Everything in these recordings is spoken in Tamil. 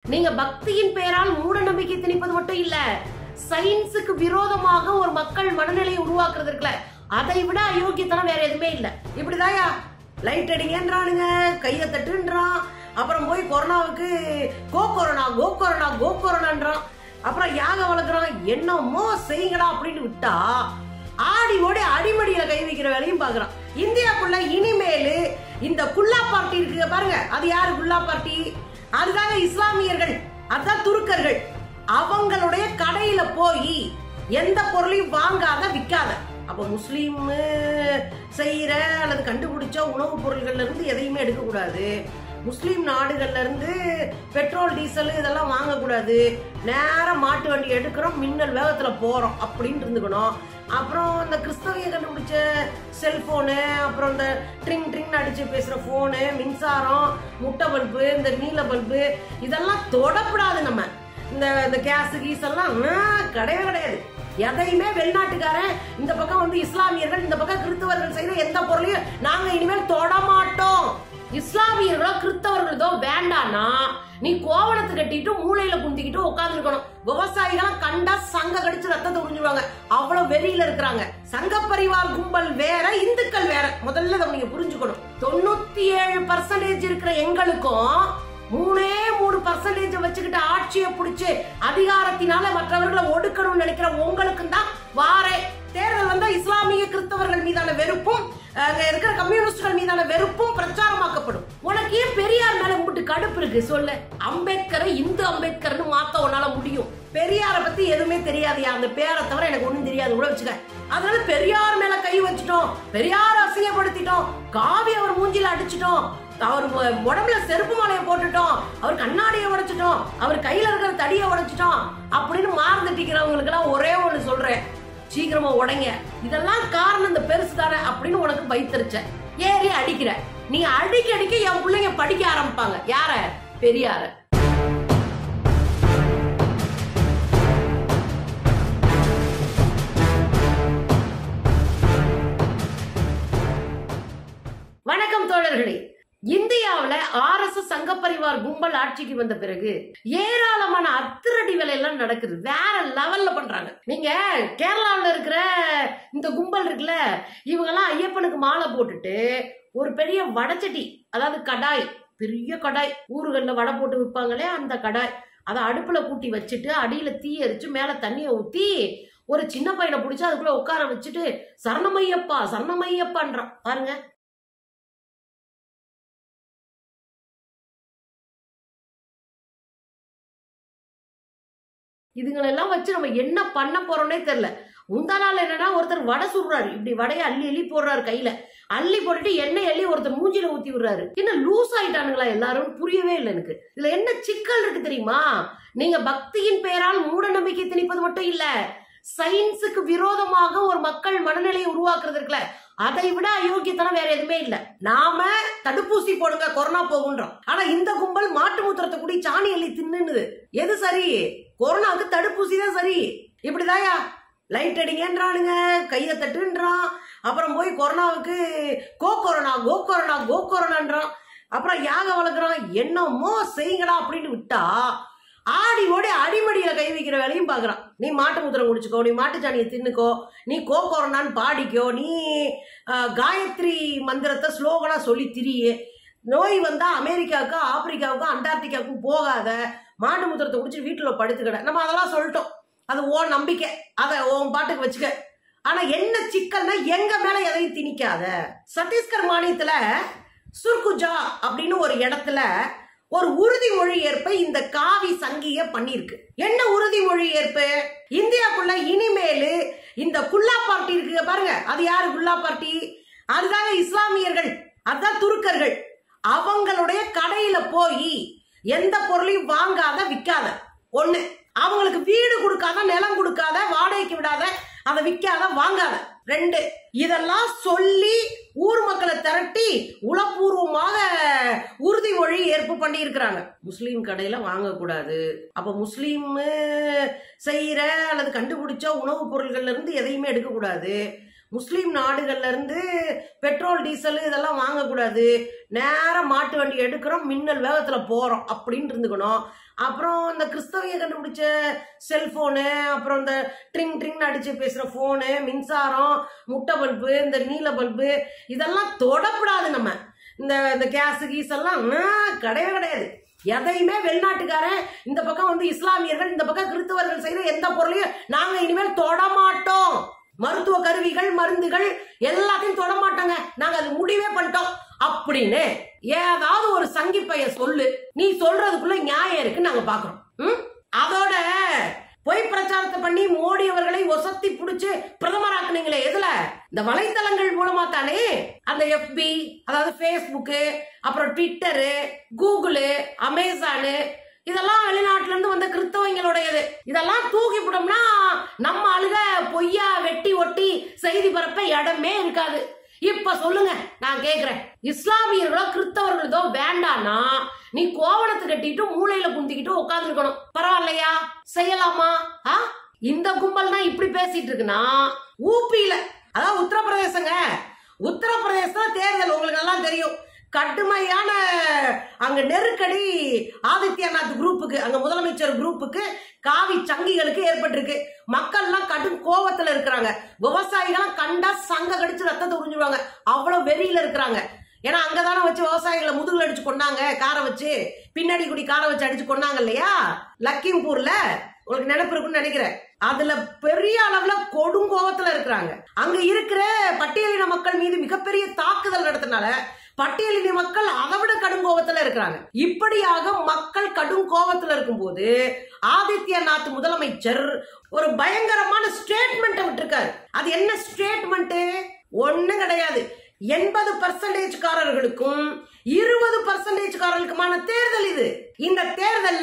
நீங்க பக்தியின் பெயரால் மூட நம்பிக்கை திணிப்பது மட்டும் இல்ல சயின்ஸுக்கு விரோதமாக ஒரு மக்கள் மனநிலையை உருவாக்குறது இருக்குல்ல அதை விட அயோக்கியத்தனம் வேற எதுவுமே இல்ல இப்படிதாயா லைட் அடிங்கன்றானுங்க கையை தட்டுன்றான் அப்புறம் போய் கொரோனாவுக்கு கோ கொரோனா கோ கொரோனா கோ கொரோனான்றான் அப்புறம் யாகம் வளர்க்குறான் என்னமோ செய்யுங்கடா அப்படின்னு விட்டா ஆடி ஓடி அடிமடியில கை வைக்கிற வேலையும் பாக்குறான் இந்தியாக்குள்ள இனிமேலு இந்த குல்லா பார்ட்டி இருக்கு பாருங்க அது யாரு குல்லா பார்ட்டி அதுதாங்க இஸ்லாமியர்கள் அதான் துருக்கர்கள் அவங்களுடைய கடையில போய் எந்த பொருளையும் வாங்காத விக்காத அப்ப முஸ்லீம் செய்யற அல்லது கண்டுபிடிச்ச உணவுப் பொருள்கள்ல இருந்து எதையுமே எடுக்க கூடாது முஸ்லீம் நாடுகள்ல இருந்து பெட்ரோல் டீசல் இதெல்லாம் வாங்கக்கூடாது நேரா மாட்டு வண்டி எடுக்கிறோம் மின்னல் வேகத்துல போறோம் அப்படின்னு இருந்துக்கணும் அப்புறம் இந்த கிறிஸ்தவிய கண்டுபிடிச்ச செல்போனு அப்புறம் இந்த ட்ரிங் ட்ரிங் அடிச்சு பேசுற போனு மின்சாரம் முட்டை பல்பு இந்த நீல பல்பு இதெல்லாம் தொடப்படாது நம்ம இந்த இந்த கேஸ் கீஸ் எல்லாம் ஆ, கிடையவே கிடையாது எதையுமே வெளிநாட்டுக்காரன் இந்த பக்கம் வந்து இஸ்லாமியர்கள் இந்த பக்கம் கிறிஸ்தவர்கள் செய்யற எந்த பொருளையும் நாங்க இனிமேல் தொட மாட்டோம் இஸ்லாமியர்களோ கிறிஸ்தவர்களோ வேண்டானா நீ கோவணத்தை கட்டிட்டு மூளையில குந்திக்கிட்டு உட்காந்துருக்கணும் விவசாயிகளும் கண்டா சங்க கடிச்சு ரத்தத்தை உறிஞ்சுவாங்க அவ்வளவு வெறியில இருக்கிறாங்க சங்க பரிவார் கும்பல் வேற இந்துக்கள் வேற முதல்ல இதை நீங்க புரிஞ்சுக்கணும் தொண்ணூத்தி ஏழு பர்சன்டேஜ் இருக்கிற எங்களுக்கும் மூணே மூணு பர்சன்டேஜ் வச்சுக்கிட்டு ஆட்சியை பிடிச்சு அதிகாரத்தினால மற்றவர்களை ஒடுக்கணும்னு நினைக்கிற உங்களுக்கும் தான் வாரே தேர்தல் வந்தா இஸ்லாமிய கிறிஸ்தவர்கள் மீதான வெறுப்பும் அங்க இருக்கிற கம்யூனிஸ்டுகள் மீதான வெறுப்பும் பிரச்சாரமாக்கப்படும் உனக்கு ஏன் பெரியார் மேல முட்டு கடுப்பு இருக்கு சொல்லு அம்பேத்கரை இந்து அம்பேத்கர்னு மாத்த உன்னால முடியும் பெரியார பத்தி எதுவுமே தெரியாதுயா அந்த பேரை தவிர எனக்கு ஒண்ணும் தெரியாது கூட வச்சுக்க அதனால பெரியார் மேல கை வச்சுட்டோம் பெரியார் அசிங்கப்படுத்திட்டோம் காவி அவர் மூஞ்சில அடிச்சிட்டோம் அவர் உ- உடம்புல செருப்பு மாலையை போட்டுட்டோம் அவர் கண்ணாடியை உடைச்சிட்டோம் அவர் கையில இருக்கிற தடியை உடைச்சிட்டோம் அப்படின்னு மார்ந்துட்டிக்கிறவங்களுக்கு எல்லாம் ஒரே ஒண்ணு சொல்றேன் சீக்கிரமா உடைங்க இதெல்லாம் காரணம் இந்த பெருசு தானே அப்படின்னு உனக்கு வைத்தறிச்ச ஏறி அடிக்கிற நீ அடிக்க அடிக்க என் பிள்ளைங்க படிக்க ஆரம்பிப்பாங்க யார பெரியார வணக்கம் தோழர்களே இந்தியாவுல ஆர் எஸ் எஸ் சங்க பரிவார் கும்பல் ஆட்சிக்கு வந்த பிறகு ஏராளமான அத்திரடி வேலையெல்லாம் நடக்குது வேற லெவல்ல பண்றாங்க நீங்க கேரளாவுல இருக்கிற இந்த கும்பல் இருக்குல்ல இவங்கெல்லாம் ஐயப்பனுக்கு மாலை போட்டுட்டு ஒரு பெரிய வடச்சட்டி அதாவது கடாய் பெரிய கடாய் ஊருகள்ல வடை போட்டு விற்பாங்களே அந்த கடாய் அதை அடுப்புல கூட்டி வச்சுட்டு அடியில தீ எரிச்சு மேல தண்ணியை ஊத்தி ஒரு சின்ன பையனை பிடிச்சி அதுக்குள்ள உட்கார வச்சுட்டு சரணமையப்பா சரணமையப்பான்றான் பாருங்க இதுங்களெல்லாம் வச்சு நம்ம என்ன பண்ண போறோம்னே தெரியல முந்தா நாள் என்னன்னா ஒருத்தர் வடை சுடுறாரு இப்படி வடையை அள்ளி அள்ளி போடுறாரு கையில அள்ளி போட்டுட்டு எண்ணெய் அள்ளி ஒருத்தர் மூஞ்சில ஊத்தி விடுறாரு என்ன லூஸ் ஆயிட்டானுங்களா எல்லாரும் புரியவே இல்லை எனக்கு இதுல என்ன சிக்கல் இருக்கு தெரியுமா நீங்க பக்தியின் பெயரால் மூட நம்பிக்கை திணிப்பது மட்டும் இல்ல சயின்ஸுக்கு விரோதமாக ஒரு மக்கள் மனநிலையை உருவாக்குறது இருக்குல்ல அதை விட அயோக்கியத்தனம் வேற எதுவுமே இல்ல நாம தடுப்பூசி போடுங்க கொரோனா போகுன்றோம் ஆனா இந்த கும்பல் மாட்டு மூத்திரத்தை கூடி சாணி அள்ளி தின்னுது எது சரி கொரோனாவுக்கு தடுப்பூசி தான் சரி இப்படிதாயா லைட் அடிங்கன்றானுங்க கையை தட்டுன்றான் அப்புறம் போய் கொரோனாவுக்கு கோ கொரோனா கோ கொரோனா கோ கொரோனான்றான் அப்புறம் யாகம் வளர்க்குறான் என்னமோ செய்யுங்கடா அப்படின்னு விட்டா ஆடி ஓடி அடிமடியில கை வைக்கிற வேலையும் பாக்குறான் நீ மாட்டு முத்திரம் குடிச்சுக்கோ நீ மாட்டுச்சாணியை தின்னுக்கோ நீ கோ கொரோனான்னு பாடிக்கோ நீ ஆஹ், காயத்ரி மந்திரத்தை ஸ்லோகனா சொல்லி திரியே நோய் வந்தா அமெரிக்காவுக்கும் ஆப்பிரிக்காவுக்கும் அண்டார்டிகாவுக்கும் போகாத மாட்டு முத்திரத்தை குடிச்சு வீட்டுல படுத்துக்கிட நம்ம அதெல்லாம் சொல்லிட்டோம் அது ஓ நம்பிக்கை அதை உன் பாட்டுக்கு வச்சுக்க ஆனா என்ன சிக்கல்னா எங்க மேல எதையும் திணிக்காத சத்தீஸ்கர் மாநிலத்துல சுர்குஜா அப்படின்னு ஒரு இடத்துல ஒரு உறுதிமொழி ஏற்பை இந்த காவி சங்கிய பண்ணிருக்கு என்ன உறுதிமொழி ஏற்பு இந்தியாக்குள்ள இனிமேலு இந்த குல்லா பார்ட்டி இருக்கு பாருங்க அது யாரு குல்லா பார்ட்டி அதுதாங்க இஸ்லாமியர்கள் அதான் துருக்கர்கள் அவங்களுடைய கடையில போய் எந்த பொருளையும் வாங்காத விக்காத ஒண்ணு அவங்களுக்கு வீடு கொடுக்காத நிலம் கொடுக்காத வாடகைக்கு விடாத அதை விற்காத வாங்காத ரெண்டு இதெல்லாம் சொல்லி ஊர் மக்களை திரட்டி உளப்பூர்வமாக உறுதிமொழி ஏற்பு பண்ணி இருக்கிறாங்க முஸ்லீம் கடையில வாங்கக்கூடாது அப்ப முஸ்லீம் செய்யற அல்லது கண்டுபிடிச்ச உணவுப் பொருள்கள்ல இருந்து எதையுமே எடுக்கக்கூடாது முஸ்லீம் நாடுகள்ல இருந்து பெட்ரோல் டீசல் இதெல்லாம் வாங்கக்கூடாது நேரா மாட்டு வண்டி எடுக்கிறோம் மின்னல் வேகத்துல போறோம் அப்படின்னு இருந்துக்கணும் அப்புறம் இந்த கிறிஸ்தவிய கண்டுபிடிச்ச செல்போனு அப்புறம் இந்த ட்ரிங் ட்ரிங் அடிச்சு பேசுற போனு மின்சாரம் முட்டை பல்பு இந்த நீல பல்பு இதெல்லாம் தொடப்படாது நம்ம இந்த இந்த கேஸ் கீஸ் எல்லாம் ஆ, கிடையவே கிடையாது எதையுமே வெளிநாட்டுக்காரன் இந்த பக்கம் வந்து இஸ்லாமியர்கள் இந்த பக்கம் கிறிஸ்தவர்கள் செய்யற எந்த பொருளையும் நாங்க இனிமேல் தொட மாட்டோம் மருத்துவ கருவிகள் மருந்துகள் எல்லாத்தையும் தொட மாட்டோங்க நாங்க அது முடிவே பண்ணிட்டோம் அப்படின்னு ஏதாவது ஒரு சங்கி பைய சொல்லு நீ சொல்றதுக்குள்ள நியாயம் இருக்கு நாங்க பாக்குறோம் ம்? அதோட பொய் பிரச்சாரத்தை பண்ணி மோடி அவர்களை ஒசத்தி புடிச்சு பிரதமராக்குனீங்களே எதுல இந்த வலைத்தளங்கள் மூலமா தானே அந்த எஃபி அதாவது ஃபேஸ்புக்கு அப்புறம் ட்விட்டரு கூகுளு அமேசானு இதெல்லாம் வெளிநாட்டுல இருந்து வந்த கிறிஸ்தவங்களுடையது இதெல்லாம் தூக்கி போட்டோம்னா நம்ம ஆளுக பொய்யா வெட்டி ஒட்டி செய்தி பரப்ப இடமே இருக்காது இப்ப சொல்லுங்க நான் கேக்குறேன் இஸ்லாமியர்களோ கிறிஸ்தவர்களோ வேண்டானா நீ கோவணத்தை கட்டிட்டு மூளையில குந்திக்கிட்டு உட்காந்துருக்கணும் பரவாயில்லையா செய்யலாமா ஆ? இந்த கும்பல் தான் இப்படி பேசிட்டு இருக்குன்னா ஊப்பியில அதாவது உத்தரப்பிரதேசங்க உத்தரப்பிரதேசத்துல தேர்தல் உங்களுக்கு எல்லாம் தெரியும் கடுமையான அங்க நெருக்கடி ஆதித்யநாத் குரூப்புக்கு அங்க முதலமைச்சர் குரூப்புக்கு காவி சங்கிகளுக்கு ஏற்பட்டிருக்கு மக்கள்லாம் கடும் கோவத்துல இருக்கிறாங்க விவசாயிகள்லாம் கண்டா சங்க கடிச்சு ரத்தத்தை உறிஞ்சிடுவாங்க அவ்வளவு வெறியில இருக்கிறாங்க ஏன்னா அங்கதானே வச்சு விவசாயிகளை முதுகுல அடிச்சு கொண்டாங்க காரை வச்சு பின்னாடி குடி காரை வச்சு அடிச்சு கொண்டாங்க இல்லையா லக்கிம்பூர்ல உங்களுக்கு நினைப்பு இருக்குன்னு நினைக்கிறேன் அதுல பெரிய அளவுல கொடுங்கோவத்துல இருக்கிறாங்க அங்க இருக்கிற பட்டியலின மக்கள் மீது மிகப்பெரிய தாக்குதல் நடத்தினால பட்டியலின மக்கள் அதை விட கடும் கோபத்துல இருக்கிறாங்க இப்படியாக மக்கள் கடும் கோபத்துல இருக்கும்போது ஆதித்யநாத் முதலமைச்சர் ஒரு பயங்கரமான ஸ்டேட்மெண்ட் விட்டிருக்காரு அது என்ன ஸ்டேட்மெண்ட் ஒண்ணும் கிடையாது எண்பது பர்சன்டேஜ்காரர்களுக்கும் இருபது பர்சன்டேஜ்காரர்களுக்குமான தேர்தல் இது இந்த தேர்தல்ல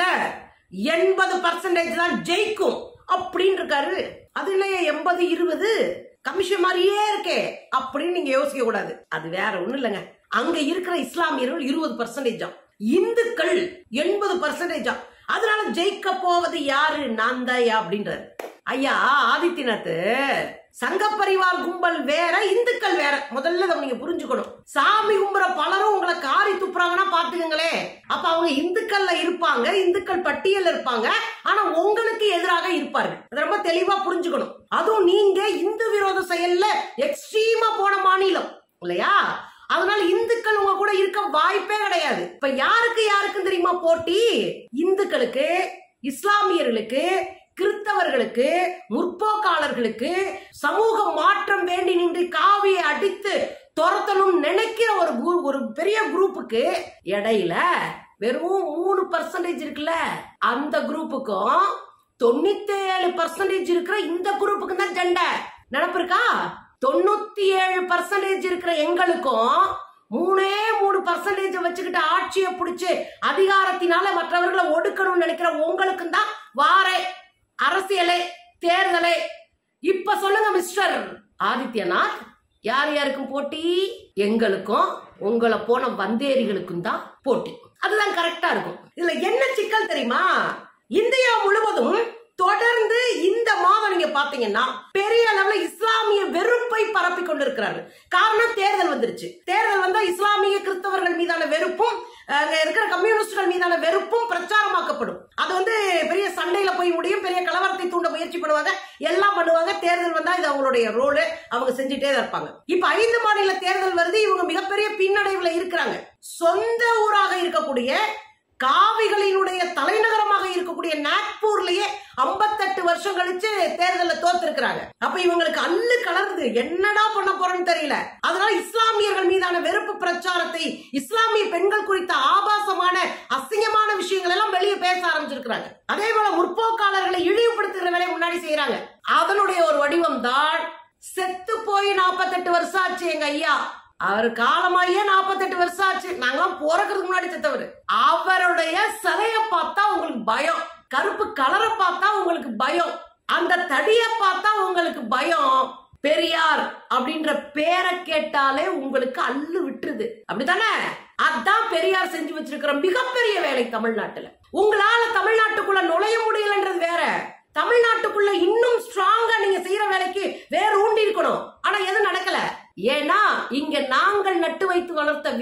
எண்பது பர்சன்டேஜ் தான் ஜெயிக்கும் அப்படின்னு இருக்காரு அது இல்லையே எண்பது இருபது கமிஷன் மாதிரியே இருக்கே அப்படின்னு நீங்க யோசிக்க கூடாது அது வேற ஒண்ணும் இல்லைங்க அங்க இருக்கிற இஸ்லாமியர்கள் இருபது பர்சன்டேஜா இந்துக்கள் எண்பது பர்சன்டேஜா அதனால ஜெயிக்க போவது யாரு நான் தாயா அப்படின்றாரு ஐயா ஆதித்யநாத் சங்க பரிவார் கும்பல் வேற இந்துக்கள் வேற முதல்ல இதை நீங்க புரிஞ்சுக்கணும் சாமி கும்புற பலரும் உங்களை காரி துப்புறாங்கன்னா பாத்துக்கங்களே அப்ப அவங்க இந்துக்கள்ல இருப்பாங்க இந்துக்கள் பட்டியல்ல இருப்பாங்க ஆனா உங்களுக்கு எதிராக இருப்பார்கள் அதை ரொம்ப தெளிவா புரிஞ்சுக்கணும் அதுவும் நீங்க இந்து விரோத செயல்ல எக்ஸ்ட்ரீமா போன மாநிலம் இல்லையா அதனால இந்துக்கள் உங்க கூட இருக்க வாய்ப்பே கிடையாது இப்ப யாருக்கு யாருக்கும் தெரியுமா போட்டி இந்துக்களுக்கு இஸ்லாமியர்களுக்கு கிறிஸ்தவர்களுக்கு முற்போக்காளர்களுக்கு சமூக மாற்றம் வேண்டி நின்று காவியை அடித்து துரத்தணும் நினைக்கிற ஒரு குரு- ஒரு பெரிய குரூப்புக்கு இடையில வெறும் மூணு பர்சன்டேஜ் இருக்குல்ல அந்த குரூப்புக்கும் தொண்ணூத்தேழு பர்சன்டேஜ் இருக்கிற இந்த குரூப்புக்கு தான் சண்டை நினப்பு இருக்கா தொண்ணூத்தி ஏழு பர்சன்டேஜ் இருக்கிற எங்களுக்கும் மூணே மூணு பர்சன்டேஜ் வச்சுக்கிட்டு ஆட்சியை பிடிச்சு அதிகாரத்தினால மற்றவர்களை ஒடுக்கணும்னு நினைக்கிற உங்களுக்கும் தான் வாரே அரசியலே தேர்தலே இப்ப சொல்லுங்க மிஸ்டர் ஆதித்யநாத் யார் யாருக்கும் போட்டி எங்களுக்கும் உங்களை போன வந்தேரிகளுக்கும் தான் போட்டி அதுதான் கரெக்டா இருக்கும் இதுல என்ன சிக்கல் தெரியுமா இந்தியா முழுவதும் தொடர்ந்து இந்த மாதம் நீங்க பாத்தீங்கன்னா பெரிய அளவுல இஸ்லாமிய வெறுப்பை பரப்பி கொண்டிருக்கிறார்கள் காரணம் தேர்தல் வந்துருச்சு தேர்தல் வந்தா இஸ்லாமிய கிறிஸ்தவர்கள் மீதான வெறுப்பும் அங்க இருக்கிற கம்யூனிஸ்டுகள் மீதான வெறுப்பும் பிரச்சாரமாக்கப்படும் அது வந்து பெரிய சண்டையில போய் முடியும் பெரிய கலவரத்தை தூண்ட முயற்சி பண்ணுவாங்க எல்லாம் பண்ணுவாங்க தேர்தல் வந்தா இது அவங்களுடைய ரோலு அவங்க செஞ்சுட்டே தான் இருப்பாங்க இப்ப ஐந்து மாநில தேர்தல் வருது இவங்க மிகப்பெரிய பின்னடைவுல இருக்கிறாங்க சொந்த ஊராக இருக்கக்கூடிய காவிகளினுடைய தலைநகரமாக இருக்கக்கூடிய நாக்பூர்லயே 58 வருஷம் கழிச்சு தேர்தல்ல தோத்திருக்கிறாங்க அப்ப இவங்களுக்கு அல்லு கலருது என்னடா பண்ண போறோம்னு தெரியல அதனால இஸ்லாமியர்கள் மீதான வெறுப்பு பிரச்சாரத்தை இஸ்லாமிய பெண்கள் குறித்த ஆபாசமான அசிங்கமான விஷயங்கள் எல்லாம் வெளியே பேச ஆரம்பிச்சிருக்கிறாங்க அதே போல முற்போக்காளர்களை இழிவுபடுத்துகிற வேலையை முன்னாடி செய்யறாங்க அதனுடைய ஒரு வடிவம் தான் செத்து போய் 48 வருஷம் ஆச்சு எங்க ஐயா அவர் காலமாயே 48 வருஷம் ஆச்சு நாங்களாம் பிறக்கிறதுக்கு முன்னாடி செத்தவர் அவருடைய சிலைய பார்த்தா உங்களுக்கு பயம் கருப்பு கலரை பார்த்தா உங்களுக்கு பயம் அந்த தடிய பார்த்தா உங்களுக்கு பயம் பெரியார் அப்படின்ற பேரை கேட்டாலே உங்களுக்கு அள்ளு விட்டுருது அப்படித்தானே அதான் பெரியார் செஞ்சு வச்சிருக்கிற மிகப்பெரிய வேலை தமிழ்நாட்டுல உங்களால தமிழ்நாட்டுக்குள்ள நுழைய முடியலன்றது வேற தமிழ்நாட்டுக்குள்ள இன்னும் ஸ்ட்ராங்கா நீங்க செய்யற வேலைக்கு வேற ஊண்டி இருக்கணும் ஆனா எது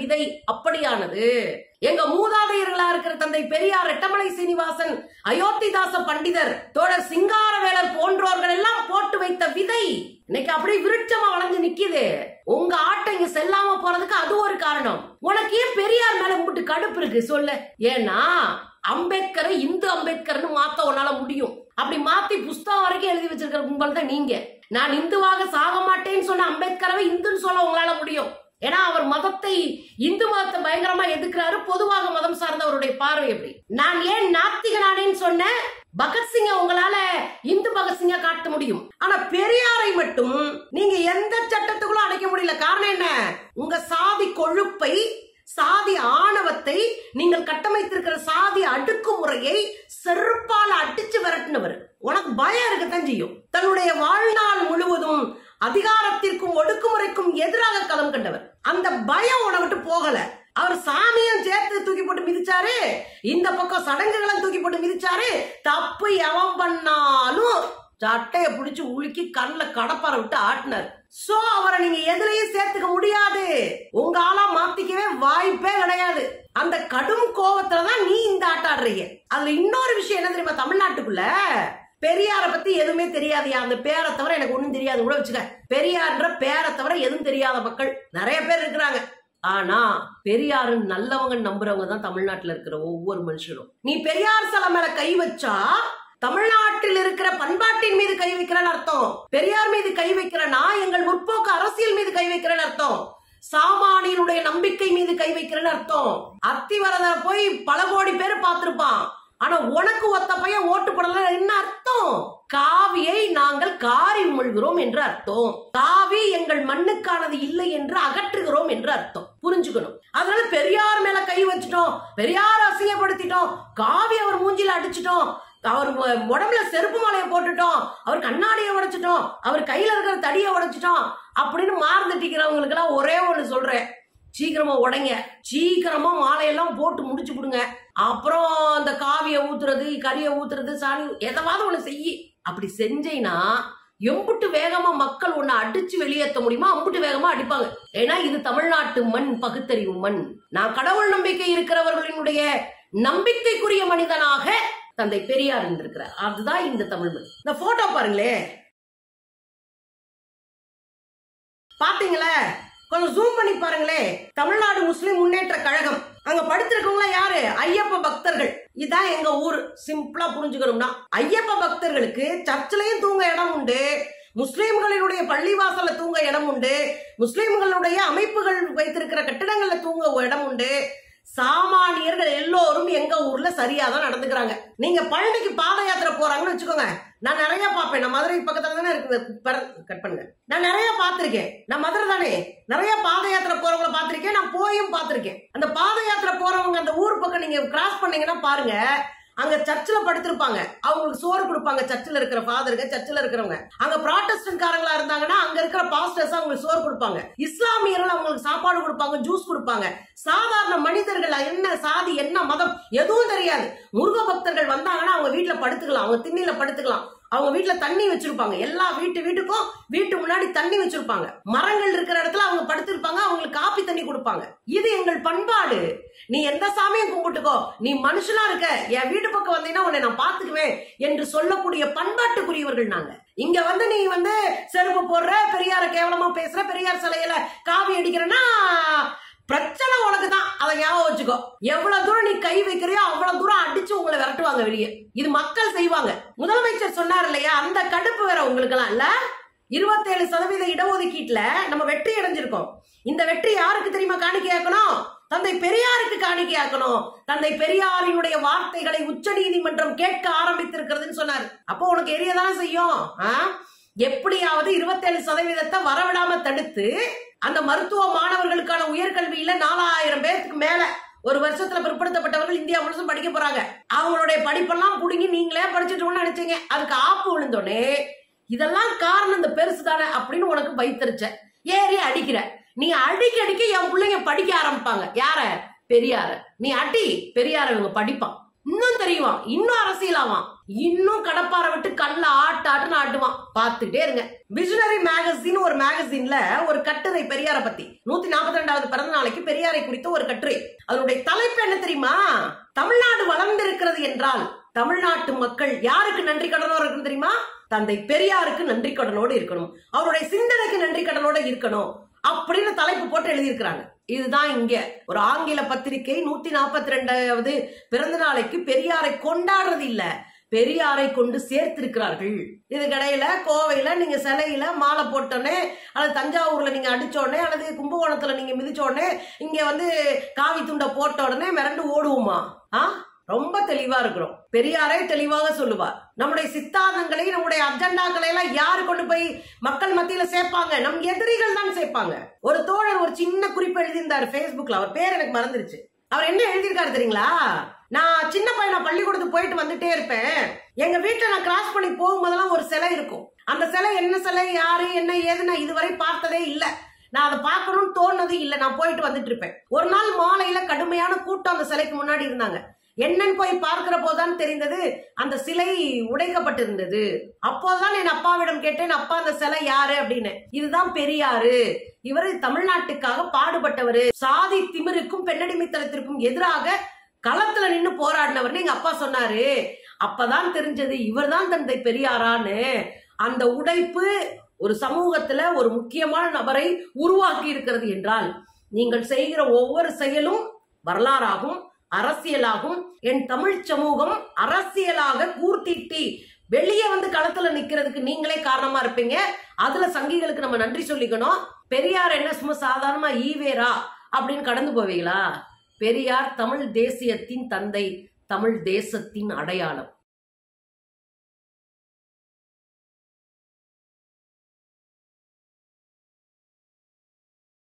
விதை அப்படியானது எங்க மூதாதையர்களா இருக்கிற தந்தை பெரியார் ரெட்டமலை சீனிவாசன் அயோத்திதாச பண்டிதர் தோழர் சிங்காரவேலர் போன்றோர்கள் எல்லாம் போட்டு வைத்த விதை இன்னைக்கு அப்படியே விருட்சமா வளைஞ்சு நிக்குது உங்க ஆட்டம் இங்க செல்லாம போறதுக்கு அது ஒரு காரணம் உனக்கு ஏன் பெரியார் மேல உங்ககிட்ட கடுப்பு இருக்கு சொல்லு ஏன்னா அம்பேத்கரை இந்து அம்பேத்கர்னு மாத்த உன்னால முடியும் அப்படி மாத்தி புஸ்தகம் வரைக்கும் எழுதி வச்சிருக்கிற கும்பல் தான் நீங்க நான் இந்துவாக சாக மாட்டேன்னு சொன்ன அம்பேத்கரவை இந்துன்னு சொல்ல உங்களால முடியும் ஏன்னா அவர் மதத்தை இந்து மதத்தை பயங்கரமா எதிர்க்கிறாரு பொதுவாக மதம் சார்ந்தவருடைய பார்வை எப்படி நான் ஏன் நாத்திகனானேன்னு சொன்னேன் பகத்சிங்க உங்களால இந்து பகத்சிங்க காட்ட முடியும் ஆனா பெரியாரை மட்டும் நீங்க எந்த சட்டத்துக்குள்ள அடைக்க முடியல காரணம் என்ன உங்க சாதி கொழுப்பை சாதி ஆணவத்தை நீங்கள் கட்டமைத்திருக்கிற சாதி அடுக்குமுறையை செருப்பால் அடிச்சு விரட்டினவர் உனக்கு பயம் இருக்கத்தான் செய்யும் தன்னுடைய வாழ்நாள் முழுவதும் அதிகாரத்திற்கும் ஒடுக்குமுறைக்கும் எதிராக களம் கண்டவர் அந்த பயம் உன விட்டு போகல அவர் சாமியும் சேர்த்து தூக்கி போட்டு மிதிச்சாரு இந்த பக்கம் சடங்குகளும் தூக்கி போட்டு மிதிச்சாரு தப்பு எவன் பண்ணாலும் சட்டைய பிடிச்சு உலுக்கி கண்ணுல கடப்பார விட்டு ஆட்டினார் சோ அவரை நீங்க எதுலயும் சேர்த்துக்க முடியாது உங்க ஆளா மாத்திக்கவே வாய்ப்பே கிடையாது அந்த கடும் கோவத்துலதான் நீ இந்த ஆட்டாடுறீங்க அதுல இன்னொரு விஷயம் என்ன தெரியுமா தமிழ்நாட்டுக்குள்ள பெரியார பத்தி எதுவுமே தெரியாதுயா அந்த பேரை தவிர எனக்கு ஒண்ணும் தெரியாது கூட வச்சுக்க பெரியார்ன்ற பேரை தவிர எதுவும் தெரியாத மக்கள் நிறைய பேர் இருக்கிறாங்க ஆனா பெரியாரு நல்லவங்க நம்புறவங்க தான் தமிழ்நாட்டுல இருக்கிற ஒவ்வொரு மனுஷரும் நீ பெரியார் சிலை மேல கை வச்சா தமிழ்நாட்டில் இருக்கிற பண்பாட்டின் மீது கை வைக்கிறேன்னு அர்த்தம் பெரியார் மீது கை வைக்கிறேன்னா எங்கள் முற்போக்கு அரசியல் மீது கை வைக்கிறேன்னு அர்த்தம் சாமானியனுடைய நம்பிக்கை மீது கை வைக்கிறேன்னு அர்த்தம் அத்திவரத போய் பல கோடி பேர் பார்த்திருப்பான் ஆனா உனக்கு ஒத்த பையன் ஓட்டு போடல என்ன அர்த்தம் காவியை நாங்கள் காரி உமிழ்கிறோம் என்று அர்த்தம் காவி எங்கள் மண்ணுக்கானது இல்லை என்று அகற்றுகிறோம் என்று அர்த்தம் புரிஞ்சுக்கணும் அதனால பெரியார் மேல கை வச்சுட்டோம் பெரியார் அசிங்கப்படுத்திட்டோம் காவி அவர் மூஞ்சில அடிச்சிட்டோம் அவர் உ- உடம்புல செருப்பு மாலையை போட்டுட்டோம் அவர் கண்ணாடியை உடைச்சிட்டோம் அவர் கையில இருக்கிற தடியை உடைச்சிட்டோம் அப்படின்னு மார்ந்துட்டிக்கிறவங்களுக்கு எல்லாம் ஒரே ஒண்ணு சொல்றேன் சீக்கிரமா உடைங்க சீக்கிரமா மாலையெல்லாம் போட்டு முடிச்சு கொடுங்க அப்புறம் அந்த காவியை ஊத்துறது கறியை ஊத்துறது சாணி எதாவது ஒண்ணு செய்யி அப்படி செஞ்சேன்னா எம்புட்டு வேகமா மக்கள் உன்னை அடிச்சு வெளியேற்ற முடியுமா அம்புட்டு வேகமா அடிப்பாங்க ஏன்னா இது தமிழ்நாட்டு மண் பகுத்தறிவு மண் நான் கடவுள் நம்பிக்கை இருக்கிறவர்களினுடைய நம்பிக்கைக்குரிய மனிதனாக தந்தை பெரியார் இருந்திருக்கிறார் அதுதான் இந்த தமிழ் மண் இந்த போட்டோ பாருங்களே பாத்தீங்களே கொஞ்சம் ஜூம் பண்ணி பாருங்களே தமிழ்நாடு முஸ்லிம் முன்னேற்ற கழகம் அங்க படுத்திருக்கவங்களா யாரு ஐயப்ப பக்தர்கள் இதான் எங்க ஊர் சிம்பிளா புரிஞ்சுக்கணும்னா ஐயப்ப பக்தர்களுக்கு சர்ச்சிலையும் தூங்க இடம் உண்டு முஸ்லிம்களினுடைய பள்ளிவாசல்ல தூங்க இடம் உண்டு முஸ்லிம்களுடைய அமைப்புகள் வைத்திருக்கிற கட்டிடங்கள்ல தூங்க இடம் உண்டு சாமானியர்கள் எல்லோரும் எங்க ஊர்ல சரியா தான் நடந்துக்கிறாங்க நீங்க பழனிக்கு பாத யாத்திரை போறாங்கன்னு வச்சுக்கோங்க நான் நிறைய பார்ப்பேன் நான் மதுரை பக்கத்துல தானே இருக்குது கட் பண்ணுங்க நான் நிறைய பார்த்திருக்கேன் நான் மதுரை தானே நிறைய பாத யாத்திரை போறவங்கள பார்த்திருக்கேன் நான் போயும் பார்த்திருக்கேன் அந்த பாத யாத்திரை போறவங்க அந்த ஊர் பக்கம் நீங்க கிராஸ் பண்ணீங்கன்னா பாருங்க அங்க சர்ச்சில் படுத்திருப்பாங்க அவங்களுக்கு சோறு கொடுப்பாங்க சர்ச்சில் இருக்கிற ஃபாதருங்க சர்ச்சில் இருக்கிறவங்க அங்க ப்ராட்டஸ்டன்ட் காரங்களா இருந்தாங்கன்னா அங்க இருக்கிற பாஸ்டர்ஸ் அவங்களுக்கு சோறு கொடுப்பாங்க இஸ்லாமியர்கள் அவங்களுக்கு சாப்பாடு கொடுப்பாங்க ஜூஸ் கொடுப்பாங்க சாதாரண மனிதர்கள் என்ன சாதி என்ன மதம் எதுவும் தெரியாது முருக பக்தர்கள் வந்தாங்கன்னா அவங்க வீட்டுல படுத்துக்கலாம் அவங்க திண்ணில படுத்துக்கலாம் அவங்க வீட்டுல தண்ணி வச்சிருப்பாங்க எல்லா வீட்டு வீட்டுக்கும் வீட்டு முன்னாடி தண்ணி வச்சிருப்பாங்க மரங்கள் இருக்கிற இடத்துல அவங்க படுத்திருப்பாங்க அவங்களுக்கு காப்பி தண்ணி கொடுப்பாங்க இது எங்கள் பண்பாடு நீ எந்த சாமியும் கும்பிட்டுக்கோ நீ மனுஷனா இருக்க என் வீட்டு பக்கம் வந்தீங்கன்னா உன்னை நான் பாத்துக்குவேன் என்று சொல்லக்கூடிய பண்பாட்டுக்குரியவர்கள் நாங்க இங்க வந்து நீ வந்து செருப்பு போடுற பெரியார கேவலமா பேசுற பெரியார் சிலையில காவி அடிக்கிறன்னா பிரச்சனை உனக்கு தான் அதை ஞாபகம் வச்சுக்கோ எவ்வளவு தூரம் நீ கை வைக்கிறியோ அவ்வளவு தூரம் அடிச்சு உங்களை விரட்டுவாங்க வெளியே இது மக்கள் செய்வாங்க முதலமைச்சர் சொன்னார் இல்லையா அந்த கடுப்பு வேற உங்களுக்கெல்லாம் இல்ல இருபத்தேழு சதவீத இடஒதுக்கீட்டுல நம்ம வெற்றி அடைஞ்சிருக்கோம் இந்த வெற்றி யாருக்கு தெரியுமா காணிக்கையாக்கணும் தந்தை பெரியாருக்கு காணிக்கையாக்கணும் தந்தை பெரியாரினுடைய வார்த்தைகளை உச்ச நீதிமன்றம் கேட்க ஆரம்பித்திருக்கிறதுன்னு சொன்னார் அப்போ உனக்கு எரியதானே செய்யும் ஆ? எப்படியாவது இருபத்தேழு சதவீதத்தை வரவிடாம தடுத்து அந்த மருத்துவ மாணவர்களுக்கான உயர்கல்வியில நாலாயிரம் பேருக்கு மேல ஒரு வருஷத்துல பிற்படுத்தப்பட்டவர்கள் இந்தியா முழுசும் படிக்க போறாங்க அவங்களுடைய படிப்பெல்லாம் புடுங்கி நீங்களே படிச்சுட்டு நினைச்சீங்க அதுக்கு ஆப்பு விழுந்தோடனே இதெல்லாம் காரணம் இந்த பெருசு தானே அப்படின்னு உனக்கு வைத்தறிச்ச ஏறி அடிக்கிற நீ அடிக்க அடிக்க என் பிள்ளைங்க படிக்க ஆரம்பிப்பாங்க யார பெரியார நீ அடி பெரியார இவங்க படிப்பான் இன்னும் தெரியுவான் இன்னும் அரசியலாவான் இன்னும் கடப்பாரை விட்டு கல்ல ஆட்டு ஆட்டுன்னு ஆட்டுவான் பார்த்துட்டே இருங்க விஜனரி மேகசின் ஒரு மேகசின்ல ஒரு கட்டுரை பெரியாரை பத்தி நூத்தி நாற்பத்தி ரெண்டாவது பிறந்த நாளைக்கு பெரியாரை குறித்த ஒரு கட்டுரை அதனுடைய தலைப்பு என்ன தெரியுமா தமிழ்நாடு வளர்ந்திருக்கிறது என்றால் தமிழ்நாட்டு மக்கள் யாருக்கு நன்றி கடனோடு இருக்கணும் தெரியுமா தந்தை பெரியாருக்கு நன்றி கடனோடு இருக்கணும் அவருடைய சிந்தனைக்கு நன்றி கடனோடு இருக்கணும் அப்படின்னு தலைப்பு போட்டு எழுதியிருக்கிறாங்க இதுதான் இங்க ஒரு ஆங்கில பத்திரிகை நூத்தி நாற்பத்தி ரெண்டாவது பிறந்த நாளைக்கு பெரியாரை கொண்டாடுறது இல்ல பெரியாரை கொண்டு சேர்த்திருக்கிறார்கள் இதுக்கிடையில கோவையில நீங்க சிலையில மாலை போட்டோன்னே அல்லது தஞ்சாவூர்ல நீங்க அடிச்சோடனே அல்லது கும்பகோணத்துல நீங்க மிதிச்சோடனே இங்க வந்து காவி துண்டை போட்ட உடனே மிரண்டு ஓடுவோமா ஆ ரொம்ப தெளிவா இருக்கிறோம் பெரியாரே தெளிவாக சொல்லுவார் நம்முடைய சித்தாந்தங்களை நம்முடைய அஜெண்டாக்களை எல்லாம் யாரு கொண்டு போய் மக்கள் மத்தியில சேர்ப்பாங்க நம் எதிரிகள் தான் சேர்ப்பாங்க ஒரு தோழர் ஒரு சின்ன குறிப்பு எழுதியிருந்தாரு Facebookல அவர் பேர் எனக்கு மறந்துருச்சு அவர் என்ன எழுதியிருக்காரு தெரியுங்களா நான் சின்ன பையனா பள்ளிக்கூடத்துக்கு போயிட்டு வந்துட்டே இருப்பேன் எங்க வீட்டுல நான் கிராஸ் பண்ணி போகும்போதெல்லாம் ஒரு சிலை இருக்கும் அந்த சிலை என்ன சிலை யாரு என்ன ஏது நான் இதுவரை பார்த்ததே இல்ல நான் அதை பார்க்கணும்னு தோணுனது இல்ல நான் போயிட்டு வந்துட்டு இருப்பேன் ஒரு நாள் மாலையில கடுமையான கூட்டம் அந்த சிலைக்கு முன்னாடி இருந்தாங்க என்னன்னு போய் பார்க்கிற போதுதான் தெரிந்தது அந்த சிலை உடைக்கப்பட்டிருந்தது அப்போதான் என் அப்பாவிடம் கேட்டேன் அப்பா அந்த சிலை யாரு அப்படின்னு இதுதான் பெரியாரு இவரு தமிழ்நாட்டுக்காக பாடுபட்டவரு சாதி திமிருக்கும் பெண்ணடிமைத்தனத்திற்கும் எதிராக களத்துல நின்னு போராடினவர்னு எங்க அப்பா சொன்னாரு அப்பதான் தெரிஞ்சது இவர்தான் தந்தை பெரியாரான்னு அந்த உடைப்பு ஒரு சமூகத்துல ஒரு முக்கியமான நபரை உருவாக்கி இருக்கிறது என்றால் நீங்கள் செய்கிற ஒவ்வொரு செயலும் வரலாறாகும் அரசியலாகும் என் தமிழ் சமூகம் அரசியலாக கூர்த்திட்டி வெளியே வந்து களத்துல நிக்கிறதுக்கு நீங்களே காரணமா இருப்பீங்க அதுல சங்கிகளுக்கு நம்ம நன்றி சொல்லிக்கணும் பெரியார் என்ன சும்மா சாதாரணமா ஈவேரா அப்படின்னு கடந்து போவீங்களா பெரியார் தமிழ் தேசியத்தின் தந்தை தமிழ் தேசத்தின் அடையாளம்